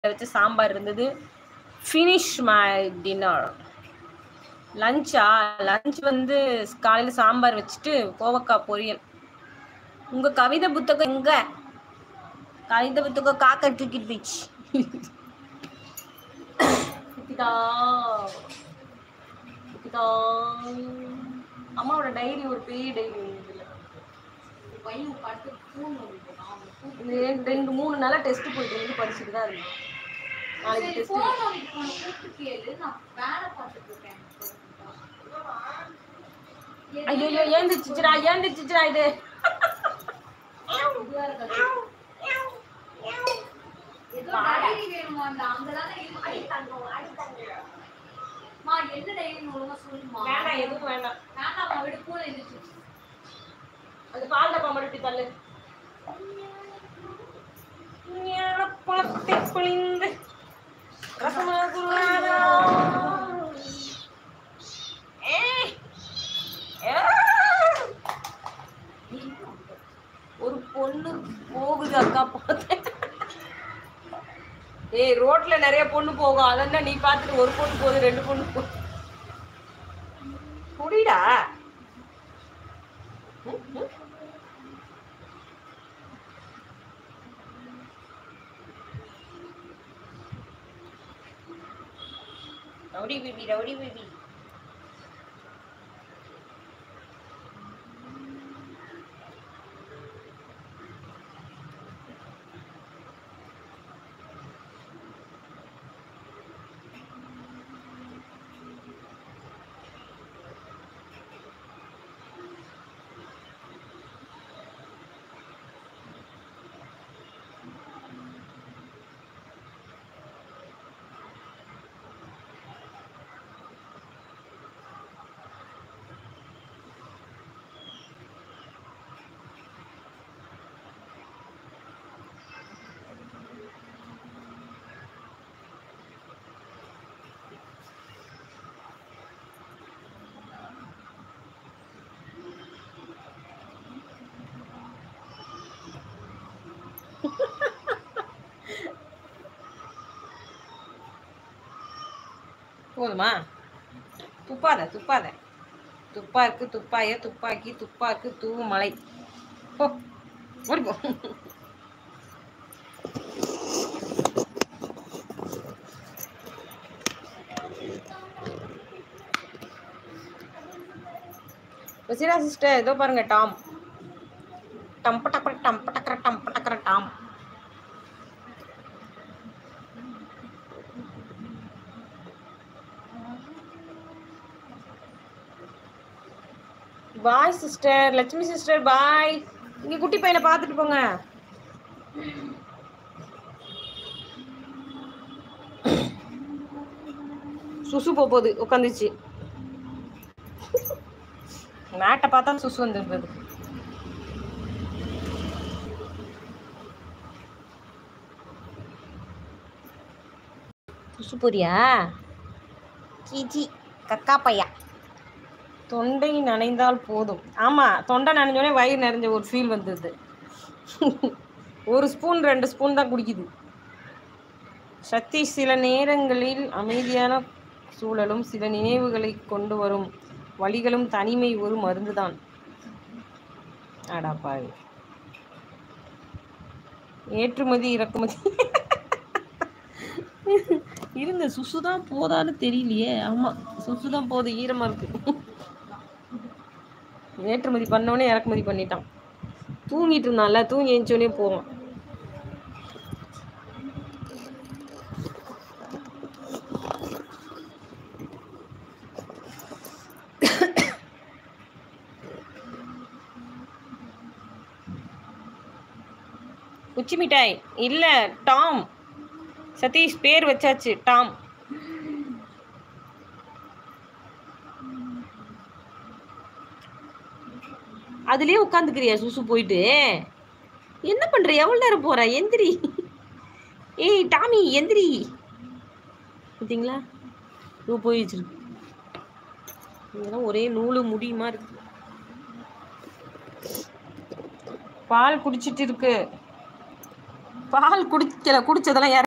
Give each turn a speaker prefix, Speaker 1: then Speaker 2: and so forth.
Speaker 1: வச்சு சாம்பார் இருந்தது finish my dinner லஞ்சா லஞ்ச் வந்து காலையில் சாம்பார் வச்சுட்டு கோவக்காய் பொரியல் உங்கள் கவிதை புத்தகம் எங்க கவிதை புத்தகம் காக்கா தூக்கிட்டு போயிடுச்சு குட்டிதா குட்டிதா அம்மாவோட டைரி ஒரு பெரிய டைரி இதில்
Speaker 2: பையன் படுத்து பூன் வந்துட்டான் அவன் பூ-
Speaker 1: இது ரெண்டு ரெண்டு மூணு நாளாக டெஸ்ட் போயிட்டு வந்து படிச்சுட்டு தான் இருக்கு நாளைக்கு
Speaker 2: சரி,
Speaker 1: டெஸ்ட்
Speaker 2: phone வந்துட்டு உன்னை கூப்பிட்டு கேளு நான் வேலை பார்த்துட்டு இருக்கேன்
Speaker 1: ஐயோ ஏந்திரிச்சிச்சுடா ஏந்திரிச்சிச்சுடா இது
Speaker 2: இதுவா இருக்காது. ஏதோ diary வேணுமா? அந்த அங்கதானே இருக்கு. மா, என்ன diary ன்னு ஒழுங்கா சொல்லுமா.
Speaker 1: வேண்டாம் எதுவும் வேண்டாம்
Speaker 2: வேண்டாம்மா, விடு, பூனை எந்திரிச்சு.
Speaker 1: அது பால் டப்பா மட்டும் இப்படி தள்ளு ஞானப்பழத்தை பொழிந்து ரசமாகுறாரா. ஏய். ஏ. ஒரு பொண்ணு போகுது அக்கா பார்த்தேன் ஏய் ரோட்ல நிறைய பொண்ணு போகும் அதென்ன நீ பார்த்துட்டு ஒரு பொண்ணு போகுது ரெண்டு பொண்ணு போகுது புடிடா ம், ம். ரவுடி பேபி ரவுடி பேபி போதுமா துப்பாத துப்பாத துப்பாக்கு துப்பாய துப்பாக்கி துப்பாக்கு தூவு மலை போ ஓடி போ வசிரா சிஸ்டர் ஏதோ பாருங்க டாம் டம்ப டப்பர டம்ப டக்கர டம்ப டக்கர tomboy sister Lakshmi sister boy இங்க குட்டி பையனை பார்த்துட்டு போங்க சுசு போக போகுது உட்காந்துச்சு மேட்டை பார்த்தா சுசு வந்துருக்குது சுசு போறியா கீச்சி கக்கா பையா தொண்டை நனைந்தால் போதும் ஆமாம் தொண்டை நனைஞ்சோடனே வயிறு நிறைஞ்ச ஒரு ஃபீல் வந்தது ஒரு ஸ்பூன் ரெண்டு ஸ்பூன் தான் குடிக்குது சதீஷ் சில நேரங்களில் அமைதியான சூழலும் சில நினைவுகளை கொண்டு வரும் வழிகளும் தனிமை ஒரு மருந்துதான் அடாப்பாவி ஏற்றுமதி இறக்குமதி இருங்க சுசு தான் போதான்னு தெரியலையே ஆமாம் சுசு தான் போகுது ஈரமாக இருக்கு ஏற்றுமதி பண்ணோடனே இறக்குமதி பண்ணிட்டான் தூங்கிட்டு இருந்தான்ல தூங்கி எழுந்தோடனே போவான் குச்சி மிட்டாய் இல்லை டாம் சதீஷ் பேர் வச்சாச்சு டாம் அதுலயே உட்காந்துக்கிறியா சுசு போயிட்டு என்ன பண்ற எவ்வளவு நேரம் போற எந்திரி ஏய் டாமி எந்திரி பார்த்தீங்களா இது போய் வச்சிருக்கு இதெல்லாம் ஒரே நூலு முடியுமா இருக்கு பால் குடிச்சிட்டு இருக்கு பால் குடிக்கல குடிச்சதெல்லாம் யார்